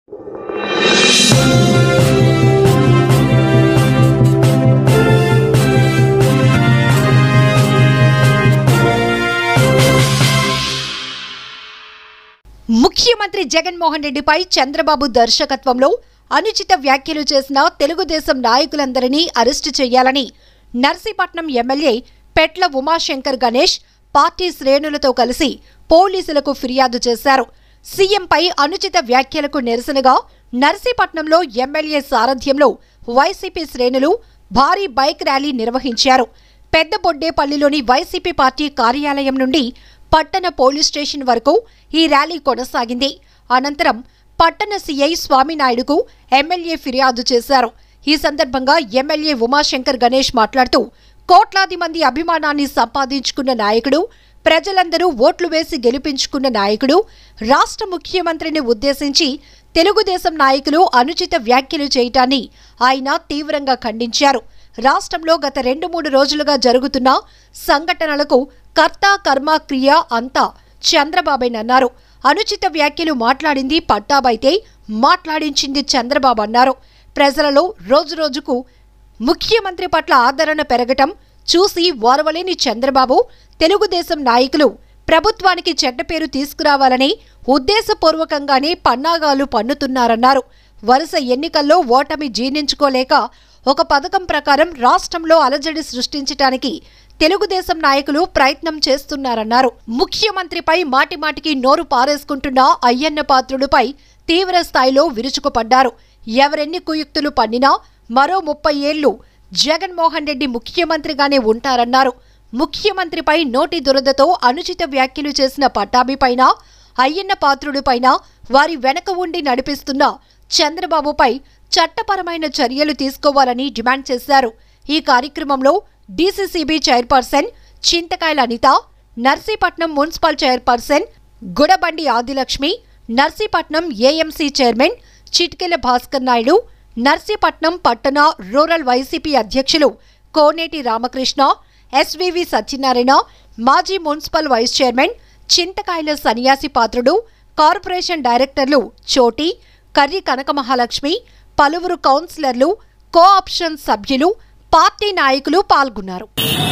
ముఖ్యమంత్రి జగన్మోహన్ రెడ్డిపై చంద్రబాబు దర్శకత్వంలో అనుచిత వ్యాఖ్యలు చేసిన తెలుగుదేశం నాయకులందరినీ అరెస్టు చేయాలని నర్సీపట్నం ఎమ్మెల్యే పెట్ల ఉమాశంకర్ గణేష్ పార్టీ శ్రేణులతో కలిసి పోలీసులకు ఫిర్యాదు చేశారు సీఎంపై అనుచిత వ్యాఖ్యలకు నిరసనగా నర్సీపట్నంలో ఎమ్మెల్యే సారథ్యంలో వైసీపీ శ్రేణులు భారీ బైక్ ర్యాలీ నిర్వహించారు పెద్దబొడ్డేపల్లిలోని వైసీపీ పార్టీ కార్యాలయం నుండి పట్టణ పోలీస్ స్టేషన్ వరకు ఈ ర్యాలీ కొనసాగింది అనంతరం పట్టణ సీఐ స్వామినాయుడుకు ఎమ్మెల్యే ఫిర్యాదు చేశారు ఈ సందర్భంగా ఎమ్మెల్యే ఉమాశంకర్ గణేష్ మాట్లాడుతూ కోట్లాది మంది అభిమానాన్ని సంపాదించుకున్న నాయకుడు ప్రజలందరూ ఓట్లు వేసి గెలిపించుకున్న నాయకుడు రాష్ట్ర ముఖ్యమంత్రిని ఉద్దేశించి తెలుగుదేశం నాయకులు అనుచిత వ్యాఖ్యలు చేయటాన్ని ఆయన తీవ్రంగా ఖండించారు రాష్ట్రంలో గత రెండు మూడు రోజులుగా జరుగుతున్న సంఘటనలకు కర్త కర్మ క్రియ అంతా చంద్రబాబేనన్నారు అనుచిత వ్యాఖ్యలు మాట్లాడింది పట్టాబైతే మాట్లాడించింది చంద్రబాబు అన్నారు ప్రజలలో రోజురోజుకు ముఖ్యమంత్రి పట్ల ఆదరణ పెరగటం చూసి ఓర్వలేని చంద్రబాబు తెలుగుదేశం నాయకులు ప్రభుత్వానికి చెడ్డ పేరు తీసుకురావాలని ఉద్దేశపూర్వకంగానే పన్నాగాలు పన్నుతున్నారన్నారు వరుస ఎన్నికల్లో ఓటమి జీర్ణించుకోలేక ఒక పథకం ప్రకారం రాష్ట్రంలో అలజడి సృష్టించటానికి తెలుగుదేశం నాయకులు ప్రయత్నం చేస్తున్నారన్నారు ముఖ్యమంత్రిపై మాటిమాటికి నోరు పారేసుకుంటున్న అయ్యన్న పాత్రుడిపై తీవ్ర స్థాయిలో విరుచుకుపడ్డారు ఎవరెన్ని కుయుక్తులు పన్నినా మరో ముప్పై ఏళ్లు జగన్మోహన్ రెడ్డి ముఖ్యమంత్రిగానే ఉంటారన్నారు ముఖ్యమంత్రిపై నోటి దురదతో అనుచిత వ్యాఖ్యలు చేసిన పట్టాభిపైన అయ్యన్న పాత్రుడిపైన వారి వెనక ఉండి నడిపిస్తున్న చంద్రబాబుపై చట్టపరమైన చర్యలు తీసుకోవాలని డిమాండ్ చేశారు ఈ కార్యక్రమంలో DCCB chairperson Chintakayala Anitha Narsipatnam municipal chairperson Gudabandi Adilakshmi Narsipatnam AMC chairman Chitkela Bhaskar Naidu Narsipatnam పట్టణ రూరల్ వైసీపీ అధ్యక్షులు కోనేటి రామకృష్ణ ఎస్వివి సత్యనారాయణ మాజీ మున్సిపల్ వైస్ చైర్మన్ చింతకాయల సన్యాసి పాత్రుడు కార్పొరేషన్ డైరెక్టర్లు చోటి కర్రి కనక మహాలక్ష్మి పలువురు కౌన్సిలర్లు కో ఆప్షన్ సభ్యులు పార్టీ నాయకులు పాల్గొన్నారు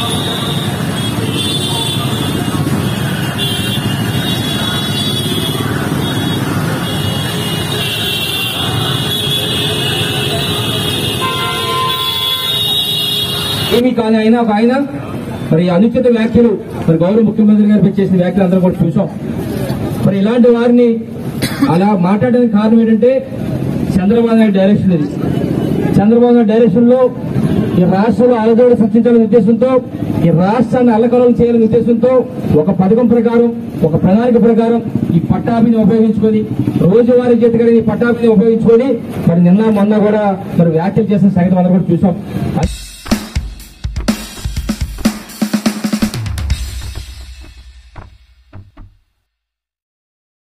ఏమీ కానీ అయినా ఒక ఆయన మరి అనుచిత వ్యాఖ్యలు మరి గౌరవ ముఖ్యమంత్రి గారు చేసిన వ్యాఖ్యలు అందరం కూడా చూసాం మరి ఇలాంటి వారిని అలా మాట్లాడడానికి కారణం ఏంటంటే చంద్రబాబు నాయుడు డైరెక్షన్ ఇది చంద్రబాబు నాయుడు డైరెక్షన్ లో ఈ రాష్ట్రంలో అలజోడు సృష్టించాలనే ఉద్దేశంతో ఈ రాష్ట్రాన్ని అల్లకలం చేయాలనే ఉద్దేశంతో ఒక పథకం ప్రకారం ఒక ప్రణాళిక ప్రకారం ఈ పట్టాభిని ఉపయోగించుకొని రోజువారీ జీతగడిని ఈ పట్టాభిని ఉపయోగించుకొని మరి నిన్న మొన్న కూడా మరి వ్యాఖ్యలు చేసిన సంగతి మనం కూడా చూసాం